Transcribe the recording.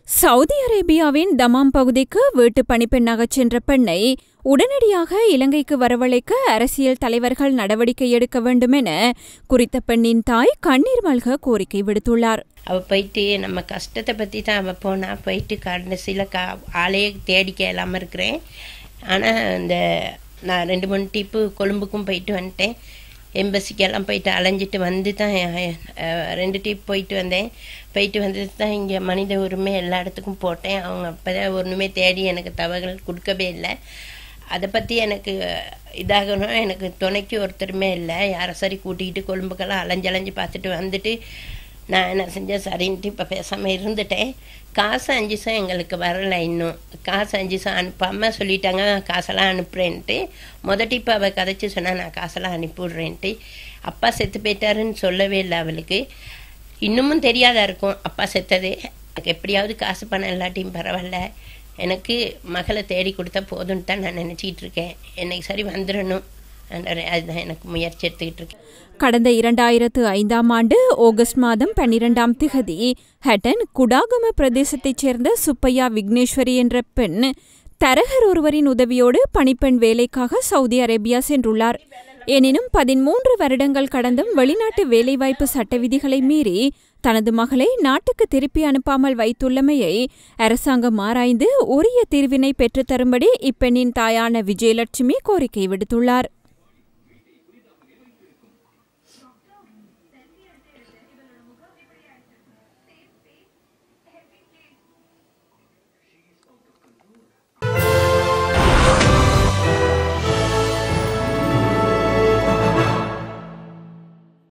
Saudi அரேபியாவின் தமாம் பகுதிக்கு வீட்டு பணிப்பெண்ணாகச் சென்ற பெண்ணை உடனடியாக இலங்கைக்கு வரவழைக்க அரசியல் தலைவர்கள் நடவடிக்கை எடுக்க வேண்டும் என குறித்த பெண்ணின் தாய் கண்ணீர் மல்க கோரிக்கை விடுத்துள்ளார் அவள் போயிட்டு நம்ம கஷ்டத்தை பற்றி தான் அவள் போனா போயிட்டு கடைசியில் கா ஆளையே தேடிக்க இல்லாமல் இருக்கிறேன் ஆனால் இந்த நான் ரெண்டு மூணு டிப்பு கொழும்புக்கும் போயிட்டு வந்துட்டேன் எம்பசிக்கெல்லாம் போயிட்டு அலைஞ்சிட்டு வந்து தான் அஹ், ரெண்டு டிப் போயிட்டு வந்தேன் போயிட்டு வந்துட்டு தான் இங்கே மனித உரிமை எல்லா இடத்துக்கும் போட்டேன் அவங்க அப்போ தான் ஒன்றுமே தேடி எனக்கு தகவல் கொடுக்கவே இல்லை அதை பற்றி எனக்கு இதாகணும் எனக்கு துணைக்கு ஒருத்தருமே இல்லை யாரை சரி கூட்டிகிட்டு கொழும்புக்கெல்லாம் அலைஞ்சலைஞ்சு பார்த்துட்டு வந்துட்டு நான் என்ன செஞ்சேன் சரின்ட்டு இப்போ பேசாமல் இருந்துட்டேன் காசு அஞ்சு சம் எங்களுக்கு வரலை இன்னும் காசு அஞ்சு சம் அனுப்பாமல் சொல்லிட்டாங்க காசெல்லாம் அனுப்புகிறேன்ட்டு முதட்டி இப்போ அவள் கதைச்சி சொன்னா நான் காசெல்லாம் அனுப்பிவிட்றேன்ட்டு அப்பா செத்து போயிட்டாருன்னு சொல்லவே இல்லை அவளுக்கு இன்னமும் தெரியாதா இருக்கும் அப்பா செத்தது எனக்கு எப்படியாவது காசு பணம் இல்லாட்டியும் பரவாயில்ல எனக்கு மகளை தேடி கொடுத்தா போதும்னு தான் நான் நினச்சிக்கிட்டு இருக்கேன் என்னைக்கு சரி வந்துடணும் ஆண்டவரே, அதுதான் எனக்கு முயற்சி எடுத்துக்கிட்டு இருக்கேன் கடந்த இரண்டாயிரத்து ஐந்தாம் ஆண்டு ஆகஸ்ட் மாதம் பன்னிரெண்டாம் திகதி ஹட்டன் குடாகம பிரதேசத்தைச் சேர்ந்த சுப்பையா விக்னேஸ்வரி என்ற பெண் தரகர் ஒருவரின் உதவியோடு பணிப்பெண் வேலைக்காக சவுதி அரேபியா சென்றுள்ளார் எனினும் பதிமூன்று வருடங்கள் கடந்தும் வெளிநாட்டு வேலைவாய்ப்பு சட்ட விதிகளை மீறி தனது மகளை நாட்டுக்கு திருப்பி அனுப்பாமல் வைத்துள்ளமையை அரசாங்கம் ஆராய்ந்து உரிய தீர்வினை பெற்றுத்தரும்படி இப்பெண்ணின் தாயான விஜயலட்சுமி கோரிக்கை விடுத்துள்ளார்